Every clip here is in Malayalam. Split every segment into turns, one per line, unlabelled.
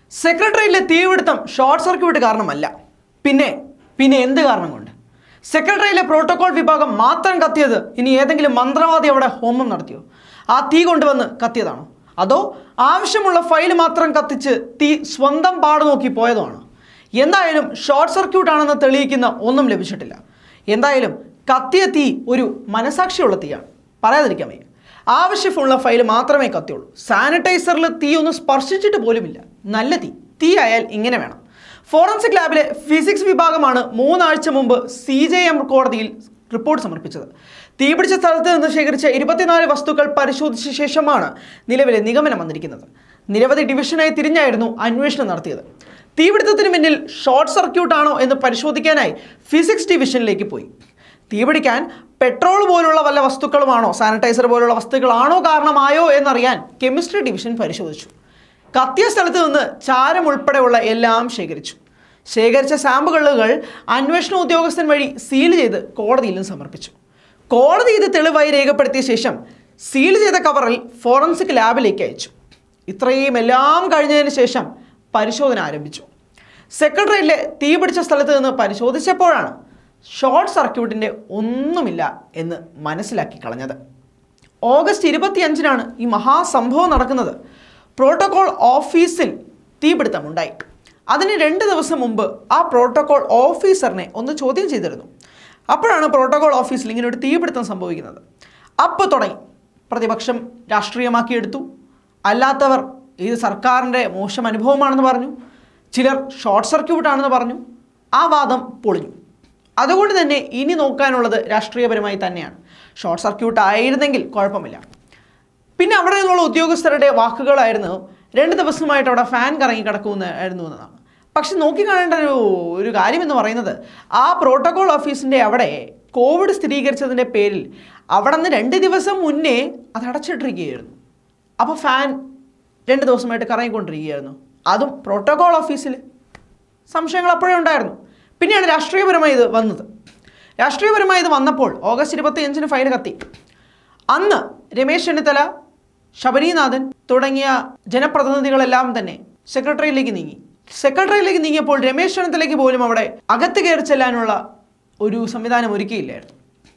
സെക്രട്ടറിയിലെ തീപിടുത്തം ഷോർട്ട് സർക്യൂട്ട് കാരണമല്ല പിന്നെ പിന്നെ എന്ത് കാരണം കൊണ്ട് സെക്രട്ടറിയിലെ പ്രോട്ടോകോൾ വിഭാഗം മാത്രം കത്തിയത് ഇനി ഏതെങ്കിലും മന്ത്രവാദി അവിടെ ഹോമം നടത്തിയോ ആ തീ കൊണ്ടുവന്ന് കത്തിയതാണോ അതോ ആവശ്യമുള്ള ഫയൽ മാത്രം കത്തിച്ച് തീ സ്വന്തം പാട് നോക്കി പോയതാണോ എന്തായാലും ഷോർട്ട് സർക്യൂട്ട് ആണെന്ന് തെളിയിക്കുന്ന ഒന്നും ലഭിച്ചിട്ടില്ല എന്തായാലും കത്തിയ തീ ഒരു മനസാക്ഷിയുള്ള തീയാണ് പറയാതിരിക്കാൻ വയ്യ ആവശ്യമുള്ള ഫയൽ മാത്രമേ കത്തിയുള്ളൂ സാനിറ്റൈസറിൽ തീ ഒന്ന് സ്പർശിച്ചിട്ട് പോലുമില്ല നല്ല തീ തീ ആയാൽ ഇങ്ങനെ വേണം ഫോറൻസിക് ലാബിലെ ഫിസിക്സ് വിഭാഗമാണ് മൂന്നാഴ്ച മുമ്പ് സി ജെ എം കോടതിയിൽ റിപ്പോർട്ട് സമർപ്പിച്ചത് തീപിടിച്ച സ്ഥലത്ത് നിന്ന് ശേഖരിച്ച ഇരുപത്തിനാല് വസ്തുക്കൾ പരിശോധിച്ച ശേഷമാണ് നിലവിലെ നിഗമനം വന്നിരിക്കുന്നത് നിരവധി ഡിവിഷനായി തിരിഞ്ഞായിരുന്നു അന്വേഷണം നടത്തിയത് തീപിടുത്തത്തിന് പിന്നിൽ ഷോർട്ട് സർക്യൂട്ട് ആണോ എന്ന് പരിശോധിക്കാനായി ഫിസിക്സ് ഡിവിഷനിലേക്ക് പോയി തീപിടിക്കാൻ പെട്രോൾ പോലുള്ള വല്ല വസ്തുക്കളുമാണോ സാനിറ്റൈസർ പോലുള്ള വസ്തുക്കളാണോ കാരണമായോ എന്നറിയാൻ കെമിസ്ട്രി ഡിവിഷൻ പരിശോധിച്ചു കത്തിയ സ്ഥലത്ത് നിന്ന് ചാരം ഉൾപ്പെടെയുള്ള എല്ലാം ശേഖരിച്ചു ശേഖരിച്ച സാമ്പിളുകൾ അന്വേഷണ ഉദ്യോഗസ്ഥൻ വഴി സീൽ ചെയ്ത് കോടതിയിലും സമർപ്പിച്ചു കോടതി ഇത് തെളിവായി രേഖപ്പെടുത്തിയ ശേഷം സീൽ ചെയ്ത കവറിൽ ഫോറൻസിക് ലാബിലേക്ക് അയച്ചു ഇത്രയും എല്ലാം കഴിഞ്ഞതിന് ശേഷം പരിശോധന ആരംഭിച്ചു സെക്രട്ടറിയിലെ തീ പിടിച്ച സ്ഥലത്ത് നിന്ന് പരിശോധിച്ചപ്പോഴാണ് ഷോർട്ട് സർക്യൂട്ടിൻ്റെ ഒന്നുമില്ല എന്ന് മനസ്സിലാക്കി കളഞ്ഞത് ഓഗസ്റ്റ് ഇരുപത്തിയഞ്ചിനാണ് ഈ മഹാസംഭവം നടക്കുന്നത് പ്രോട്ടോകോൾ ഓഫീസിൽ തീപിടുത്തമുണ്ടായി അതിന് രണ്ട് ദിവസം മുമ്പ് ആ പ്രോട്ടോകോൾ ഓഫീസറിനെ ഒന്ന് ചോദ്യം ചെയ്തിരുന്നു അപ്പോഴാണ് പ്രോട്ടോകോൾ ഓഫീസിൽ ഇങ്ങനെ ഒരു തീപിടുത്തം സംഭവിക്കുന്നത് അപ്പോൾ തുടങ്ങി പ്രതിപക്ഷം രാഷ്ട്രീയമാക്കിയെടുത്തു അല്ലാത്തവർ ഇത് സർക്കാരിൻ്റെ മോശം അനുഭവമാണെന്ന് പറഞ്ഞു ചിലർ ഷോർട്ട് സർക്യൂട്ടാണെന്ന് പറഞ്ഞു ആ വാദം പൊളിഞ്ഞു അതുകൊണ്ട് തന്നെ ഇനി നോക്കാനുള്ളത് രാഷ്ട്രീയപരമായി തന്നെയാണ് ഷോർട്ട് സർക്യൂട്ട് ആയിരുന്നെങ്കിൽ കുഴപ്പമില്ല പിന്നെ അവിടെ നിന്നുള്ള ഉദ്യോഗസ്ഥരുടെ വാക്കുകളായിരുന്നു രണ്ട് ദിവസമായിട്ട് അവിടെ ഫാൻ കറങ്ങി കിടക്കുമെന്നായിരുന്നു എന്നതാണ് പക്ഷെ നോക്കിക്കാണേണ്ട ഒരു ഒരു കാര്യം എന്ന് പറയുന്നത് ആ പ്രോട്ടോകോൾ ഓഫീസിൻ്റെ അവിടെ കോവിഡ് സ്ഥിരീകരിച്ചതിൻ്റെ പേരിൽ അവിടെ നിന്ന് രണ്ട് ദിവസം മുന്നേ അത് അടച്ചിട്ടിരിക്കുകയായിരുന്നു അപ്പോൾ ഫാൻ രണ്ട് ദിവസമായിട്ട് കറങ്ങിക്കൊണ്ടിരിക്കുകയായിരുന്നു അതും പ്രോട്ടോകോൾ ഓഫീസിൽ സംശയങ്ങൾ അപ്പോഴേ ഉണ്ടായിരുന്നു പിന്നെയാണ് രാഷ്ട്രീയപരമായി ഇത് വന്നത് രാഷ്ട്രീയപരമായി ഇത് വന്നപ്പോൾ ഓഗസ്റ്റ് ഇരുപത്തിയഞ്ചിന് ഫയൽ കത്തി അന്ന് രമേശ് ചെന്നിത്തല ശബരിനാഥൻ തുടങ്ങിയ ജനപ്രതിനിധികളെല്ലാം തന്നെ സെക്രട്ടറിയിലേക്ക് നീങ്ങി സെക്രട്ടറിയിലേക്ക് നീങ്ങിയപ്പോൾ രമേശ് ചെന്നിത്തലയ്ക്ക് പോലും അവിടെ അകത്ത് കയറി ചെല്ലാനുള്ള ഒരു സംവിധാനം ഒരുക്കിയില്ലായിരുന്നു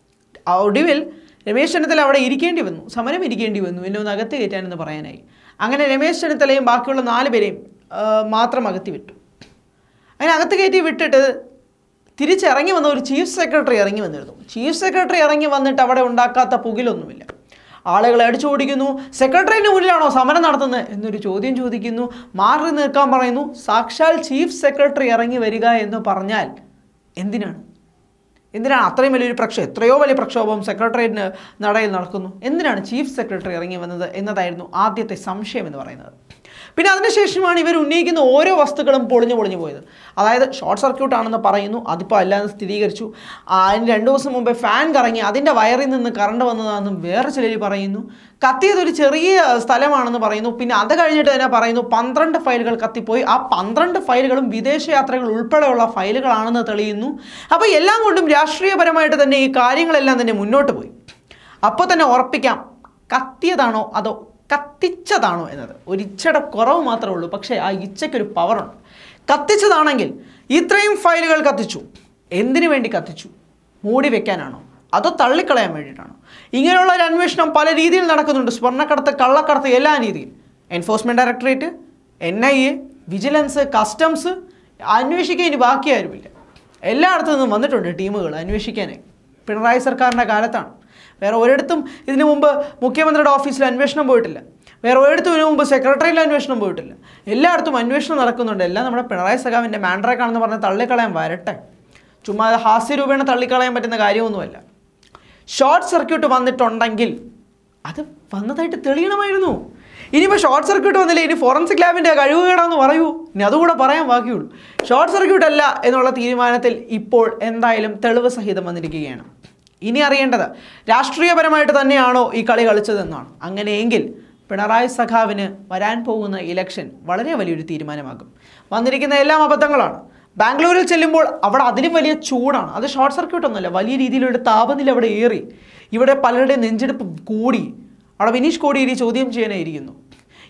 ആ ഒടുവിൽ രമേശ് ചെന്നിത്തല അവിടെ ഇരിക്കേണ്ടി വന്നു സമരം ഇരിക്കേണ്ടി വന്നു എന്നെ ഒന്ന് അകത്ത് കയറ്റാനെന്ന് പറയാനായി അങ്ങനെ രമേശ് ചെന്നിത്തലയും ബാക്കിയുള്ള നാല് പേരെയും ആ, മാത്രം അകത്തി വിട്ടു അങ്ങനെ അകത്ത് കയറ്റി വിട്ടിട്ട് തിരിച്ചിറങ്ങി വന്ന ഒരു ചീഫ് സെക്രട്ടറി ഇറങ്ങി വന്നിരുന്നു ചീഫ് സെക്രട്ടറി ഇറങ്ങി വന്നിട്ട് അവിടെ ഉണ്ടാക്കാത്ത പുകിലൊന്നുമില്ല ആളുകളെ അടിച്ചോടിക്കുന്നു സെക്രട്ടറിന് മുന്നിലാണോ സമരം നടത്തുന്നത് എന്നൊരു ചോദ്യം ചോദിക്കുന്നു മാറി നിൽക്കാൻ പറയുന്നു സാക്ഷാൽ ചീഫ് സെക്രട്ടറി ഇറങ്ങി വരിക എന്ന് പറഞ്ഞാൽ എന്തിനാണ് എന്തിനാണ് അത്രയും വലിയൊരു പ്രക്ഷോഭം എത്രയോ വലിയ പ്രക്ഷോഭം സെക്രട്ടേറിയറ്റിന് നടയിൽ നടക്കുന്നു എന്തിനാണ് ചീഫ് സെക്രട്ടറി ഇറങ്ങി വന്നത് എന്നതായിരുന്നു ആദ്യത്തെ സംശയം എന്ന് പറയുന്നത് പിന്നെ അതിനുശേഷമാണ് ഇവർ ഉന്നയിക്കുന്ന ഓരോ വസ്തുക്കളും പൊളിഞ്ഞു പൊളിഞ്ഞു പോയത് അതായത് ഷോർട്ട് സർക്യൂട്ട് ആണെന്ന് പറയുന്നു അതിപ്പോൾ അല്ലാതെ സ്ഥിരീകരിച്ചു ആ, അതിന് രണ്ട് ദിവസം മുമ്പേ ഫാൻ കറങ്ങി അതിൻ്റെ വയറിൽ നിന്ന് കറണ്ട് വന്നതാണെന്നും വേറെ ചിലർ പറയുന്നു കത്തിയത് ഒരു ചെറിയ സ്ഥലമാണെന്ന് പറയുന്നു പിന്നെ അത് കഴിഞ്ഞിട്ട് തന്നെ പറയുന്നു പന്ത്രണ്ട് ഫയലുകൾ കത്തിപ്പോയി ആ പന്ത്രണ്ട് ഫയലുകളും വിദേശ യാത്രകൾ ഉൾപ്പെടെയുള്ള ഫയലുകളാണെന്ന് തെളിയുന്നു അപ്പോൾ എല്ലാം കൊണ്ടും രാഷ്ട്രീയപരമായിട്ട് തന്നെ ഈ കാര്യങ്ങളെല്ലാം തന്നെ മുന്നോട്ട് പോയി അപ്പോൾ തന്നെ ഉറപ്പിക്കാം കത്തിയതാണോ അതോ കത്തിച്ചതാണോ എന്നത് ഒരു ഇച്ചയുടെ കുറവ് മാത്രമേ ഉള്ളൂ പക്ഷേ ആ ഇച്ചയ്ക്കൊരു പവറുണ്ട് കത്തിച്ചതാണെങ്കിൽ ഇത്രയും ഫയലുകൾ കത്തിച്ചു എന്തിനു വേണ്ടി കത്തിച്ചു മൂടി വെക്കാനാണോ അതോ തള്ളിക്കളയാൻ വേണ്ടിയിട്ടാണോ ഇങ്ങനെയുള്ള ഒരു അന്വേഷണം പല രീതിയിൽ നടക്കുന്നുണ്ട് സ്വർണ്ണക്കടത്ത് കള്ളക്കടത്ത് എല്ലാ രീതിയിൽ enforcement directorate N I A vigilance customs അന്വേഷിക്കാൻ ഇനി ബാക്കി ആരുമില്ല എല്ലായിടത്തു നിന്നും വന്നിട്ടുണ്ട് ടീമുകൾ അന്വേഷിക്കാനായി പിണറായി സർക്കാരിൻ്റെ കാലത്താണ് വേറെ ഒരിടത്തും ഇതിനു മുമ്പ് മുഖ്യമന്ത്രിയുടെ ഓഫീസിൽ അന്വേഷണം പോയിട്ടില്ല വേറെ ഒരിടത്തും ഇതിനു മുമ്പ് സെക്രട്ടറിയിൽ അന്വേഷണം പോയിട്ടില്ല എല്ലായിടത്തും അന്വേഷണം നടക്കുന്നുണ്ട് എല്ലാം നമ്മുടെ പിണറായി സഖാവിൻ്റെ മാൻഡ്രേക്കാണെന്ന് പറഞ്ഞ് തള്ളിക്കളയാൻ വരട്ടെ ചുമ്മാ അത് ഹാസ്യരൂപേണ തള്ളിക്കളയാൻ പറ്റുന്ന കാര്യമൊന്നുമല്ല ഷോർട്ട് സർക്യൂട്ട് വന്നിട്ടുണ്ടെങ്കിൽ അത് വന്നതായിട്ട് തെളിയണമായിരുന്നു ഇനിയിപ്പോൾ ഷോർട്ട് സർക്യൂട്ട് വന്നില്ല ഇനി ഫോറൻസിക് ലാബിൻ്റെ കഴിവുകേടാന്ന് പറയൂ ഇനി അതുകൂടെ പറയാൻ ബാക്കിയുള്ളൂ ഷോർട്ട് സർക്യൂട്ട് അല്ല എന്നുള്ള തീരുമാനത്തിൽ ഇപ്പോൾ എന്തായാലും തെളിവ് സഹിതം വന്നിരിക്കുകയാണ് ഇനി അറിയേണ്ടത് രാഷ്ട്രീയപരമായിട്ട് തന്നെയാണോ ഈ കളി കളിച്ചതെന്നാണ് അങ്ങനെയെങ്കിൽ പിണറായി സഖാവിന് വരാൻ പോകുന്ന ഇലക്ഷൻ വളരെ വലിയൊരു തീരുമാനമാകും വന്നിരിക്കുന്ന എല്ലാം അബദ്ധങ്ങളാണ് ബാംഗ്ലൂരിൽ ചെല്ലുമ്പോൾ അവിടെ അതിലും വലിയ ചൂടാണ് അത് ഷോർട്ട് സർക്യൂട്ട് ഒന്നുമല്ല വലിയ രീതിയിലുള്ള താപനില അവിടെ ഏറി ഇവിടെ പലരുടെയും നെഞ്ചെടുപ്പ് കൂടി അവിടെ വിനീഷ് കോടിയേരി ചോദ്യം ചെയ്യാനായിരിക്കുന്നു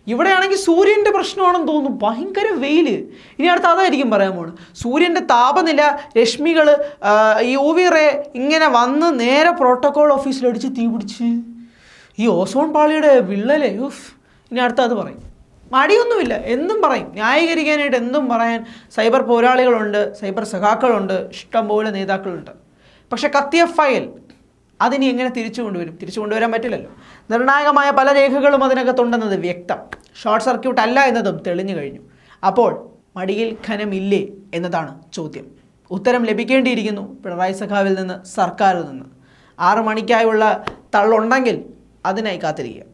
ഇവിടെയാണെങ്കിൽ സൂര്യൻ്റെ പ്രശ്നമാണെന്ന് തോന്നുന്നു ഭയങ്കര വെയിൽ ഇനി അടുത്ത് അതായിരിക്കും പറയാൻ പോകുന്നത് സൂര്യൻ്റെ താപനില രശ്മികൾ ഈ യു വി റേ ഇങ്ങനെ വന്ന് നേരെ പ്രോട്ടോകോൾ ഓഫീസിലടിച്ച് തീ പിടിച്ച് ഈ ഓസോൺ പാളിയുടെ വിള്ളലേ ഉഫ് ഇനി അടുത്ത അത് പറയും മടിയൊന്നുമില്ല എന്തും പറയും ന്യായീകരിക്കാനായിട്ട് എന്തും പറയാൻ സൈബർ പോരാളികളുണ്ട് സൈബർ സഖാക്കളുണ്ട് ഇഷ്ടംപോലെ നേതാക്കളുണ്ട് പക്ഷെ കത്തിയ ഫയൽ അതിനി എങ്ങനെ തിരിച്ചു കൊണ്ടുവരും തിരിച്ചു കൊണ്ടുവരാൻ പറ്റില്ലല്ലോ നിർണായകമായ പല രേഖകളും അതിനകത്തുണ്ടെന്നത് വ്യക്തം ഷോർട്ട് സർക്യൂട്ട് അല്ല എന്നതും തെളിഞ്ഞു കഴിഞ്ഞു അപ്പോൾ മടിയിൽ ഖനമില്ലേ എന്നതാണ് ചോദ്യം ഉത്തരം ലഭിക്കേണ്ടിയിരിക്കുന്നു പിണറായി സഖാവിൽ നിന്ന് സർക്കാരിൽ നിന്ന് ആറ് മണിക്കായുള്ള തള്ളുണ്ടെങ്കിൽ അതിനായി കാത്തിരിക്കുക